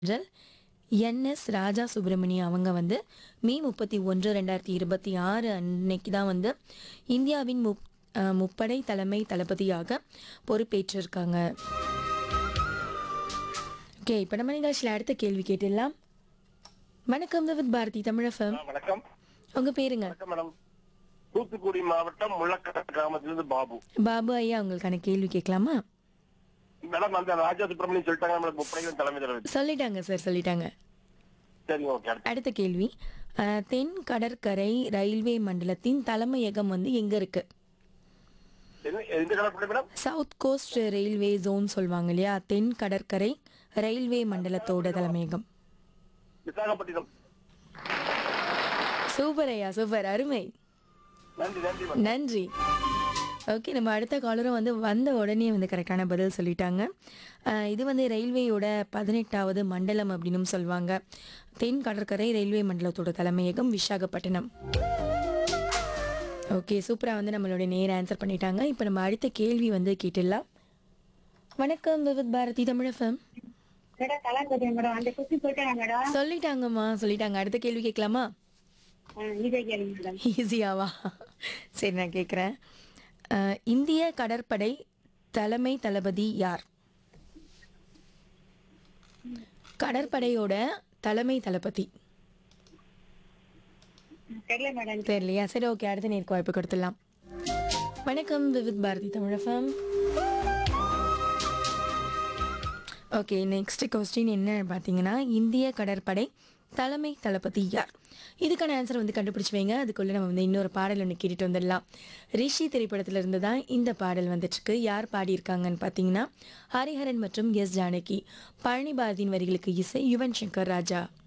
Jal NS ராஜா சுப்பிரமணியம் அவங்க வந்து மே முப்பத்தி ஒன்று ரெண்டாயிரத்தி இருபத்தி ஆறு அன்னைக்கு தான் வந்து இந்தியாவின் முப் அஹ், முப்படை தலைமை தளபதியாக பொறுப்பேற்றிருக்காங்க ஓகே இப்போ நம்ம நிகழ்ச்சியில் அடுத்த கேள்வி கேட்டுடலாம் வணக்கம் வித் பாரதி தமிழஃபம் ஆ, வணக்கம் உங்கள் பேருங்க வணக்கம் மேடம் தூத்துக்குடி மாவட்டம் முள்ளக்காடு கிராமத்திலிருந்து பாபு பாபு ஐயா உங்களுக்கான கேள்வி கேட்கலாமா மேடம் அந்த ராஜா சுப்பிரமணியம் சொல்லிட்டாங்க நம்மளுக்கு முப்படைகளின் தலைமை தளபதி சொல்லிட்டாங்க சார் சொல்லிட்டாங்க சரி ஓகே அடுத்து அடுத்த கேள்வி அஹ், தென் கடற்கரை ரயில்வே மண்டலத்தின் தலைமையகம் வந்து எங்க இருக்கு எது- எந்த கலப்பட madam south coast railway zone சொல்லுவாங்க இல்லையா தென் கடற்கரை ரயில்வே மண்டலத்தோட தலைமையகம் விசாகப்பட்டினம் சூப்பர் ஐயா சூப்பர் அருமை நன்றி நன்றி மேடம் நன்றி ஓகே நம்ம அடுத்த காலரும் வந்து வந்த உடனே வந்து கரெக்டான பதில் சொல்லிட்டாங்க அஹ், இது வந்து ரயில்வேயோட பதினெட்டாவது மண்டலம் அப்படின்னு சொல்லுவாங்க தென் கடற்கரை ரயில்வே மண்டலத்தோட தலைமையகம் விசாகப்பட்டினம் ஓகே சூப்பராக வந்து நம்மளுடைய நேர் ஆன்சர் பண்ணிட்டாங்க இப்போ நம்ம அடுத்த கேள்வி வந்து கேட்டுடலாம் வணக்கம் விவித் பாரதி தமிழஃபம் மேடம் நல்லா தெரியும் மேடம் அந்த குச்சி போயிட்டாங்க மேடம் சொல்லிட்டாங்கம்மா சொல்லிட்டாங்க அடுத்த கேள்வி கேட்கலாமா ஆ, இதை கேளுங்க மேடம் ஈஸியாவா சரி நான் கேட்குறேன் இந்திய கடற்படை தலைமை தளபதி யார் கடற்படையோட தலைமை தளபதி தெரியல மேடம் தெரியலையா சரி ஓகே அடுத்த நேருக்கு வாய்ப்பு கொடுத்துடலாம் வணக்கம் விவித் பாரதி தமிழகம் ஓகே நெக்ஸ்ட் கொஸ்டின் என்ன பார்த்தீங்கன்னா இந்திய கடற்படை தலைமை தளபதி யார் இதுக்கான ஆன்சர் வந்து கண்டுபிடிச்சு வைங்க அதுக்குள்ளே நம்ம வந்து இன்னொரு பாடல் ஒன்று கேட்டுட்டு வந்துடலாம் ரிஷி திரைப்படத்துல இருந்து தான் இந்த பாடல் வந்துட்டுருக்கு யார் பாடியிருக்காங்கன்னு பார்த்தீங்கன்னா ஹரிஹரன் மற்றும் எஸ் ஜானகி பழனி பாரதியின் வரிகளுக்கு இசை யுவன் சங்கர் ராஜா